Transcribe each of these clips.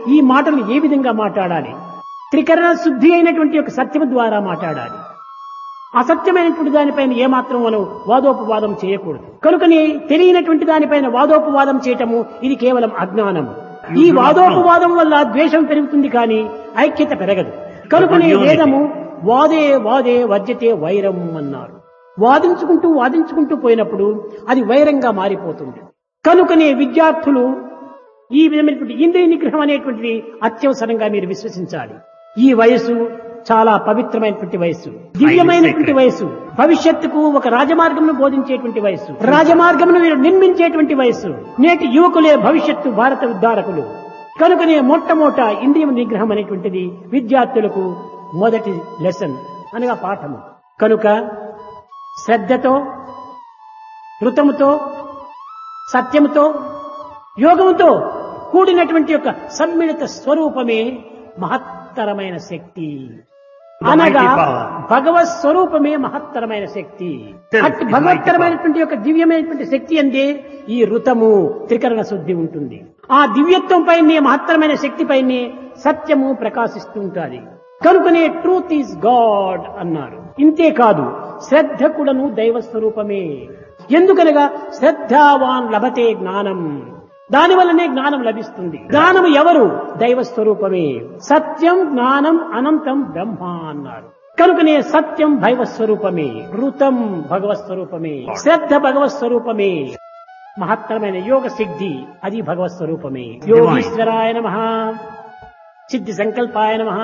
ఈ మాటలు ఏ విధంగా మాట్లాడాలి త్రికరణ శుద్ధి అయినటువంటి ఒక సత్యము ద్వారా మాట్లాడాలి అసత్యమైనటువంటి దానిపైన ఏమాత్రం మనం వాదోపవాదం చేయకూడదు కనుకని తెలియనటువంటి దానిపైన వాదోపవాదం చేయటము ఇది కేవలం అజ్ఞానము ఈ వాదోపవాదం వల్ల ద్వేషం పెరుగుతుంది కానీ ఐక్యత పెరగదు కనుకనే వేదము వాదే వాదే వజ్యతే వైరం అన్నారు వాదించుకుంటూ వాదించుకుంటూ పోయినప్పుడు అది వైరంగా మారిపోతుంది కనుకనే విద్యార్థులు ఈ విధమైనటువంటి ఇంద్రియ నిగ్రహం అనేటువంటిది అత్యవసరంగా మీరు విశ్వసించాలి ఈ వయసు చాలా పవిత్రమైనటువంటి వయసు దివ్యమైనటువంటి వయసు భవిష్యత్తుకు ఒక రాజమార్గమును బోధించేటువంటి వయసు రాజమార్గమును మీరు నిర్మించేటువంటి వయసు నేటి యువకులే భవిష్యత్తు భారత ఉద్ధారకులు కనుకనే మొట్టమొదట ఇంద్రియ నిగ్రహం అనేటువంటిది విద్యార్థులకు మొదటి లెసన్ అనగా పాఠము కనుక శ్రద్ధతో ధృతముతో సత్యముతో యోగముతో కూడినటువంటి యొక్క సమ్మిళిత స్వరూపమే మహత్తరమైన శక్తి అనగా భగవత్ స్వరూపమే మహత్తరమైన శక్తి అట్టి భగవత్తరమైనటువంటి యొక్క దివ్యమైనటువంటి శక్తి అందే ఈ ఋతము త్రికరణ శుద్ధి ఉంటుంది ఆ దివ్యత్వం పైనే మహత్తరమైన శక్తి పైనే సత్యము ప్రకాశిస్తూ ఉంటుంది కనుకనే ట్రూత్ ఈజ్ గాడ్ అన్నారు ఇంతే కాదు శ్రద్ధ కూడాను దైవ స్వరూపమే ఎందుకనగా శ్రద్ధావాన్ లభతే జ్ఞానం దాని వల్లనే జ్ఞానం లభిస్తుంది జ్ఞానం ఎవరు దైవ స్వరూపమే సత్యం జ్ఞానం అనంతం బ్రహ్మ అన్నారు కనుకనే సత్యం దైవ స్వరూపమే ఋతం భగవత్ స్వరూపమే శ్రద్ధ భగవత్ స్వరూపమే మహత్తరమైన యోగ సిద్ధి అది భగవత్ స్వరూపమే యోగీశ్వరాయ నమ సిద్ధి సంకల్పాయ నమ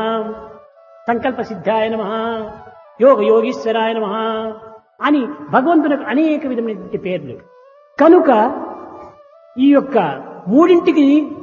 సంకల్ప సిద్ధాయ నమ యోగ యోగీశ్వరాయ నమ అని భగవంతునికి అనేక విధమైనటువంటి పేర్లు కనుక ఈ యొక్క మూడింటికి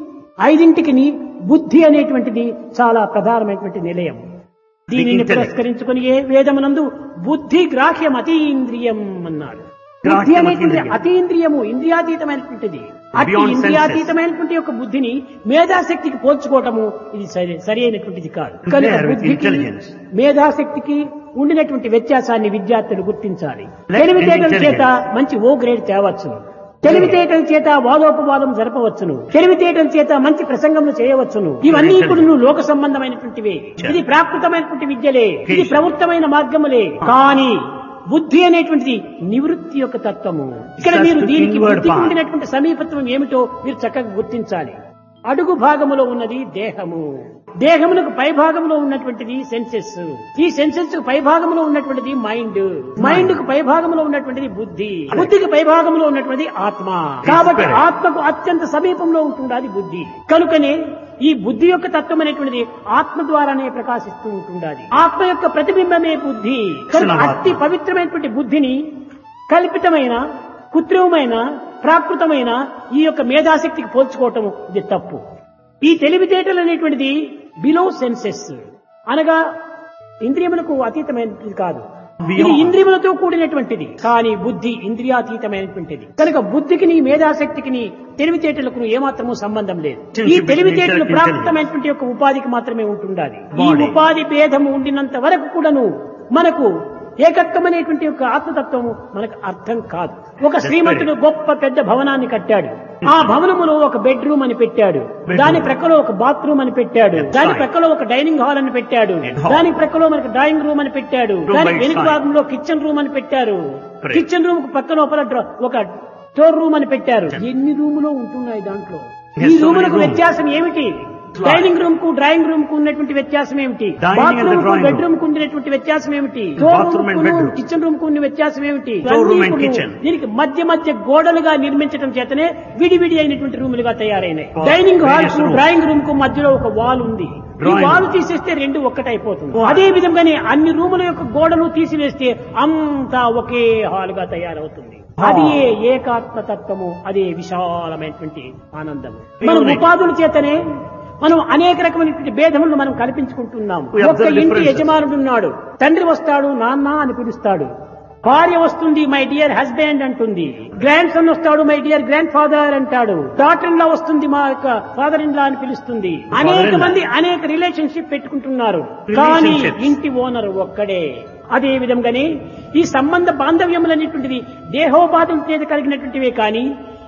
ఐదింటికి బుద్ధి అనేటువంటిది చాలా ప్రధానమైనటువంటి నిలయం దీనిని పురస్కరించుకుని ఏ వేదమునందు బుద్ధి గ్రాహ్యం అతీంద్రియం అన్నాడు బుద్ధి అనేటువంటి అతీంద్రియము ఇంద్రియాతీతమైనటువంటిది అతి ఇంద్రియాతీతమైనటువంటి యొక్క బుద్ధిని మేధాశక్తికి పోల్చుకోవటము ఇది సరి సరి అయినటువంటిది కాదు కనుక బుద్ధికి మేధాశక్తికి ఉండినటువంటి వ్యత్యాసాన్ని విద్యార్థులు గుర్తించాలి తెలివితేటల చేత మంచి ఓ గ్రేడ్ తేవచ్చును తెలివితేటల చేత వాదోపవాదం జరపవచ్చును తెలివితేటల చేత మంచి ప్రసంగములు చేయవచ్చును ఇవన్నీ కూడా నువ్వు లోక సంబంధమైనటువంటివే ఇది ప్రాకృతమైనటువంటి విద్యలే ఇది ప్రవృత్తమైన మార్గములే కానీ బుద్ధి అనేటువంటిది నివృత్తి యొక్క తత్వము ఇక్కడ మీరు దీనికి బుద్ధికి ఉండినటువంటి సమీపత్వం ఏమిటో మీరు చక్కగా గుర్తించాలి అడుగు భాగములో ఉన్నది దేహము దేహమునకు పై భాగంలో ఉన్నటువంటిది సెన్సెస్ ఈ సెన్సెస్ కు పై భాగంలో ఉన్నటువంటిది మైండ్ మైండ్ కు పై భాగంలో ఉన్నటువంటిది బుద్ధి బుద్ధికి పై భాగంలో ఉన్నటువంటిది ఆత్మ కాబట్టి ఆత్మకు అత్యంత సమీపంలో ఉంటుండాలి బుద్ధి కనుకనే ఈ బుద్ధి యొక్క తత్వం అనేటువంటిది ఆత్మ ద్వారానే ప్రకాశిస్తూ ఉంటుండాలి ఆత్మ యొక్క ప్రతిబింబమే బుద్ధి కనుక అతి పవిత్రమైనటువంటి బుద్ధిని కల్పితమైన కృత్రిమమైన ప్రాకృతమైన ఈ యొక్క మేధాశక్తికి పోల్చుకోవటం ఇది తప్పు ఈ తెలివితేటలు అనేటువంటిది బిలో సెన్సెస్ అనగా ఇంద్రియములకు అతీతమైనది కాదు ఇది ఇంద్రియములతో కూడినటువంటిది కానీ బుద్ధి ఇంద్రియాతీతమైనటువంటిది కనుక బుద్ధికి నీ మేధాశక్తికి నీ తెలివితేటలకు ఏమాత్రము సంబంధం లేదు ఈ తెలివితేటలు ప్రాప్తమైనటువంటి యొక్క ఉపాధికి మాత్రమే ఉంటుండాలి ఈ ఉపాధి భేదము ఉండినంత వరకు కూడాను మనకు ఏకత్వమనేటువంటి యొక్క ఆత్మతత్వము మనకు అర్థం కాదు ఒక శ్రీమంతుడు గొప్ప పెద్ద భవనాన్ని కట్టాడు ఆ భవనములో ఒక బెడ్రూమ్ అని పెట్టాడు దాని ప్రక్కలో ఒక బాత్రూమ్ అని పెట్టాడు దాని ప్రక్కలో ఒక డైనింగ్ హాల్ అని పెట్టాడు దాని ప్రక్కలో మనకి డ్రాయింగ్ రూమ్ అని పెట్టాడు దాని వెనుక భాగంలో కిచెన్ రూమ్ అని పెట్టారు కిచెన్ రూమ్ కు పక్క లోపల డ్ర- ఒక స్టోర్ రూమ్ అని పెట్టారు ఎన్ని రూములో ఉంటున్నాయి దాంట్లో ఈ రూములకు వ్యత్యాసం ఏమిటి డైనింగ్ రూమ్ కు డ్రాయింగ్ రూమ్ కు ఉన్నటువంటి వ్యత్యాసం ఏమిటి Dining and the బాత్రూమ్ కు drawing room. బెడ్రూమ్ కు ఉండినటువంటి వ్యత్యాసం ఏమిటి Bathroom and bedroom. Kitchen room కు ఉన్న వ్యత్యాసం ఏమిటి Storeroom ఇవన్నీ and కూడా kitchen. దీనికి మధ్య మధ్య గోడలుగా నిర్మించడం చేతనే విడివిడి అయినటువంటి రూములుగా తయారైనాయి Oh, డైనింగ్ హాల్ various కు rooms. డ్రాయింగ్ రూమ్ కు మధ్యలో ఒక వాల్ ఉంది ఈ Drawing వాల్ room. తీసేస్తే రెండు ఒక్కటైపోతుంది Oh. అదే విధంగానే అన్ని రూముల యొక్క గోడలు తీసివేస్తే అంతా ఒకే హాల్ గా తయారవుతుంది అది ఏ ఏకాత్మ తత్వము అదే విశాలమైనటువంటి ఆనందము మన Unique. ఉపాధుల చేతనే మనం అనేక రకమైనటువంటి భేదములను మనం కల్పించుకుంటున్నాం We ఒక్క observe ఇంటి differences. యజమానుడు ఉన్నాడు తండ్రి వస్తాడు నాన్న అని పిలుస్తాడు భార్య వస్తుంది మై డియర్ హస్బెండ్ అంటుంది గ్రాండ్ సన్ వస్తాడు మై డియర్ గ్రాండ్ ఫాదర్ అంటాడు డాటర్ ఇన్ లా వస్తుంది మా యొక్క ఫాదర్ ఇన్ లా అని పిలుస్తుంది అనేక Father-in-law. మంది అనేక రిలేషన్షిప్ పెట్టుకుంటున్నారు కానీ Relationships. ఇంటి ఓనర్ ఒక్కడే అదే విధంగానే ఈ సంబంధ బాంధవ్యములనేటువంటివి దేహోపాధం చేత కలిగినటువంటివే కానీ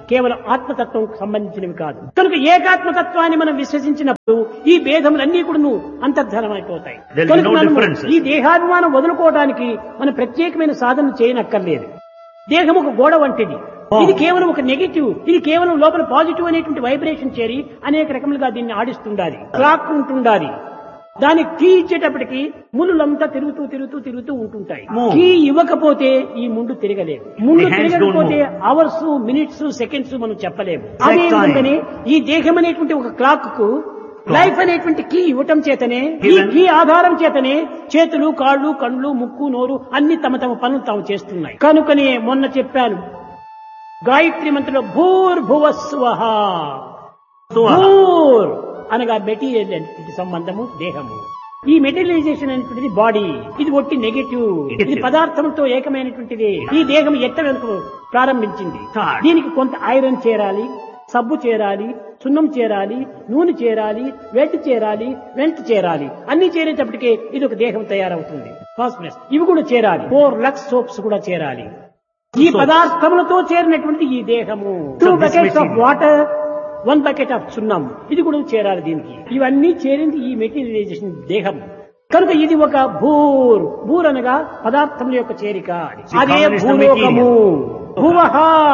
కేవలం ఆత్మతత్వం సంబంధించినవి కాదు కనుక ఏకాత్మతత్వాన్ని మనం విశ్వసించినప్పుడు ఈ భేదములన్నీ కూడా అంతర్ధనమైపోతాయి There will be కనుక no మనము differences. ఈ దేహాభిమానం వదులుకోవడానికి మనం ప్రత్యేకమైన సాధన చేయనక్కర్లేదు దేహం ఒక గోడ వంటిది Oh. ఇది కేవలం ఒక నెగిటివ్ ఇది కేవలం లోపల పాజిటివ్ అనేటువంటి వైబ్రేషన్ చేరి అనేక రకములుగా దీన్ని ఆడిస్తుండాలి క్లాక్ ఉంటుండాలి దానికి కీ ఇచ్చేటప్పటికి ముళ్ళంతా తిరుగుతూ తిరుగుతూ తిరుగుతూ ఉంటుంటాయి Move. కీ ఇవ్వకపోతే ఈ ముందు తిరగలేదు ముందు The hands don't తిరగకపోతే move. అవర్స్ మినిట్స్ సెకండ్స్ మనం చెప్పలేము Exact అదే time. విధంగానే ఈ దేహం అనేటువంటి ఒక క్లాక్ కు లైఫ్ అనేటువంటి కీ ఇవ్వటం చేతనే ఈ Given. కీ ఆధారం చేతనే చేతులు కాళ్ళు కళ్ళు ముక్కు నోరు అన్ని తమ తమ పనులు తాము చేస్తున్నాయి కనుకనే మొన్న చెప్పాను గాయత్రి మంత్రిలో భూర్భువస్వహ స్వహ. భూర్ అనగా మెటీరియల్ ఇది సంబంధము దేహము ఈ మెటీరియలైజేషన్ అనేటువంటిది బాడీ ఇది ఒట్టి నెగటివ్ ఇది Negative. పదార్థంతో ఏకమైనటువంటిది ఈ దేహం ఎట్ట వెనుక ప్రారంభించింది Thought. దీనికి కొంత ఐరన్ చేరాలి సబ్బు చేరాలి సున్నం చేరాలి నూనె చేరాలి వెంట చేరాలి వెంట చేరాలి అన్ని చేరేటప్పటికే ఇది ఒక దేహం తయారవుతుంది ఫాస్ఫరస్ ఇవి కూడా చేరాలి ఫోర్ లక్స్ సోప్స్ కూడా చేరాలి ఈ Soaps. పదార్థములతో చేరినటువంటి ఈ దేహము two this buckets of machine. Water one bucket of సున్నం ఇది కూడా చేరాలి దీనికి ఇవన్నీ చేరింది ఈ మెటీరియలైజేషన్ దేహం కనుక ఇది ఒక భూర్ భూర్ అనగా పదార్థముల యొక్క చేరిక The అదే combination of భూలోకము material. భువహ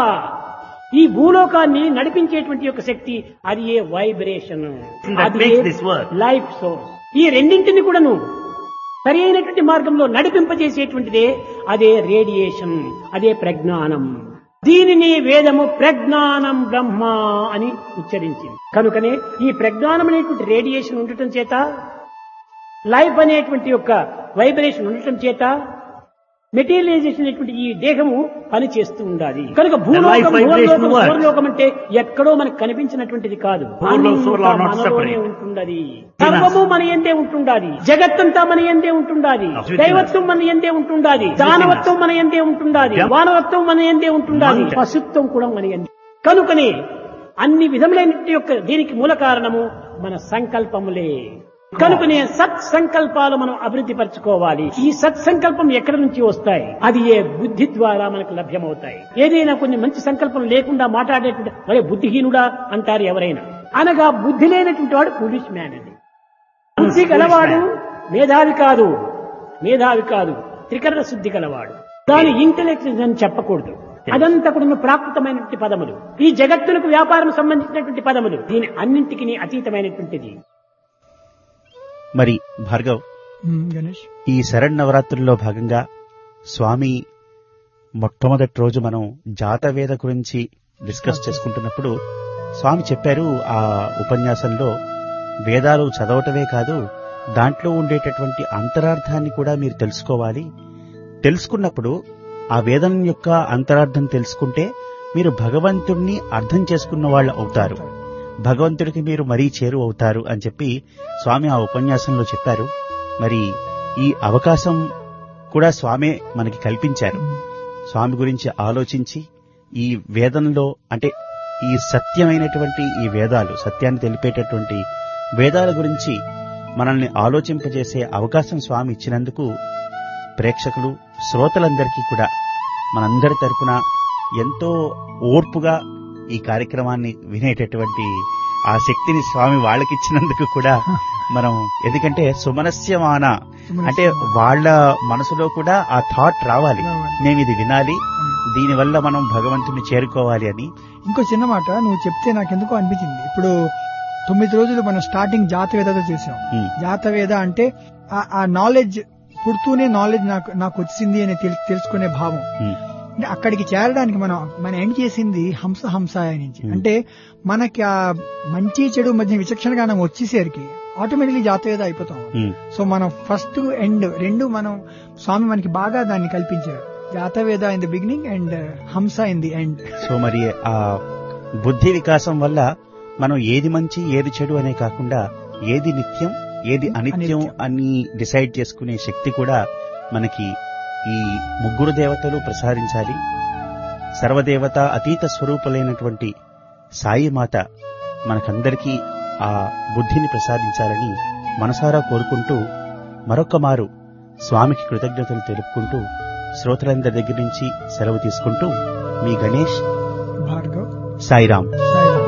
ఈ భూలోకాన్ని నడిపించేటువంటి యొక్క శక్తి అది ఏ vibration That makes this work. Life source ఈ రెండింటిని కూడాను సరి అయినటువంటి మార్గంలో నడిపింపజేసేటువంటిదే అదే రేడియేషన్ అదే ప్రజ్ఞానం దీనిని వేదము ప్రజ్ఞానం బ్రహ్మ అని ఉచ్చరించింది కనుకనే ఈ ప్రజ్ఞానం అనేటువంటి రేడియేషన్ ఉండటం చేత లైఫ్ అనేటువంటి యొక్క వైబ్రేషన్ ఉండటం చేత మెటీరియలైజేషన్ అనేటువంటి ఈ దేహము పని చేస్తూ ఉండాలి కనుక భూలోకం life vibration భూలోకం, works. సూర్యలోకం అంటే ఎక్కడో మనకు కనిపించినటువంటిది కాదు భూలోకం, సూర్యులు are not అంతా మనలోనే separate. ఉంటుండది సర్వము మన ఎందే ఉంటుండాలి జగత్తంతా మన ఎందే ఉంటుండాలి Within us. దైవత్వం మన ఎందే ఉంటుండాలి దానవత్వం మన ఎందే ఉంటుండాలి Yeah. వానవత్వం మన ఎందే ఉంటుండాలి Mountain. పశుత్వం కూడా మన ఎందే కనుకనే అన్ని విధములైన యొక్క దీనికి మూల కారణము మన సంకల్పములే కనుకనే సత్ సంకల్పాలు మనం అభివృద్ధి పరచుకోవాలి ఈ సత్ సంకల్పం ఎక్కడి నుంచి వస్తాయి అది ఏ బుద్ధి ద్వారా మనకు లభ్యమవుతాయి ఏదైనా కొన్ని మంచి సంకల్పం లేకుండా మాట్లాడేటువంటి మరే బుద్ధిహీనుడా అంటారు ఎవరైనా అనగా బుద్ధి లేనటువంటి వాడు ఫులిష్ మ్యాన్ అండి బుద్ధి గలవాడు మేధావి కాదు మేధావి కాదు త్రికరణ శుద్ధి గలవాడు దాని ఇంటెలెక్ట్ అని చెప్పకూడదు అదంతా కూడా ప్రాకృతమైనటువంటి పదములు ఈ జగత్తులకు వ్యాపారం సంబంధించినటువంటి పదములు దీని అన్నింటికి అతీతమైనటువంటిది మరి భార్గవ్ మ్మ్, గణేష్ ఈ శరణ్ నవరాత్రుల్లో భాగంగా స్వామి మొట్టమొదటి రోజు మనం జాతవేద గురించి డిస్కస్ చేసుకుంటున్నప్పుడు స్వామి చెప్పారు ఆ ఉపన్యాసంలో వేదాలు చదవటమే కాదు దాంట్లో ఉండేటటువంటి అంతరార్థాన్ని కూడా మీరు తెలుసుకోవాలి తెలుసుకున్నప్పుడు ఆ వేదం యొక్క అంతరార్థం తెలుసుకుంటే మీరు భగవంతుణ్ణి అర్థం చేసుకున్న వాళ్ళు అవుతారు భగవంతుడికి మీరు మరీ చేరు అవుతారు అని చెప్పి స్వామి ఆ ఉపన్యాసంలో చెప్పారు మరి ఈ అవకాశం కూడా స్వామే మనకి కల్పించారు స్వామి గురించి ఆలోచించి ఈ వేదంలో అంటే ఈ సత్యమైనటువంటి ఈ వేదాలు సత్యాన్ని తెలిపేటటువంటి వేదాల గురించి మనల్ని ఆలోచింపజేసే అవకాశం స్వామి ఇచ్చినందుకు ప్రేక్షకులు శ్రోతలందరికీ కూడా మనందరి తరపున ఎంతో ఓర్పుగా ఈ కార్యక్రమాన్ని వినేటటువంటి ఆ శక్తిని స్వామి వాళ్ళకిచ్చినందుకు కూడా మనం ఎందుకంటే సుమనస్యమాన అంటే వాళ్ళ మనసులో కూడా ఆ థాట్ రావాలి రావాలి. మేము ఇది వినాలి దీనివల్ల మనం భగవంతుని చేరుకోవాలి అని ఇంకో చిన్న మాట నువ్వు చెప్తే నాకు ఎందుకో అనిపించింది ఇప్పుడు తొమ్మిది రోజులు మనం స్టార్టింగ్ జాతవేదతో చేసాం ఉమ్, జాతవేద అంటే ఆ- ఆ నాలెడ్జ్ పుడుతూనే నాలెడ్జ్ నాకు నాకు వచ్చింది అని తెలు- తెలుసుకునే భావం ఉమ్, అంటే అక్కడికి చేరడానికి మనం మనం ఎండ్ చేసింది హంస హంసాయ నుంచి Hmm. అంటే మనకి ఆ మంచి చెడు మధ్య విచక్షణ జ్ఞానం వచ్చేసరికి ఆటోమేటిక్లీ జాతవేద అయిపోతాం ఉమ్. సో మనం ఫస్ట్ ఎండ్ రెండు మనం స్వామి మనకి బాగా దాన్ని కల్పించారు జాతవేద ఇన్ ది బిగినింగ్ అండ్ హంస ఇన్ ది ఎండ్ సో మరి ఆ బుద్ధి వికాసం వల్ల మనం ఏది మంచి ఏది చెడు అనే కాకుండా ఏది నిత్యం ఏది అనిత్యం అనిత్యం. అని డిసైడ్ చేసుకునే శక్తి కూడా మనకి ఈ ముగ్గురు దేవతలు ప్రసాదించాలి సర్వదేవత అతీత స్వరూపులైనటువంటి సాయి మాత మనకందరికీ ఆ బుద్ధిని ప్రసాదించాలని మనసారా కోరుకుంటూ మరొక్క మారు స్వామికి కృతజ్ఞతలు తెలుపుకుంటూ శ్రోతలందరి దగ్గర నుంచి సెలవు తీసుకుంటూ మీ గణేష్ భార్గవ్ సాయిరాం సాయిరామ్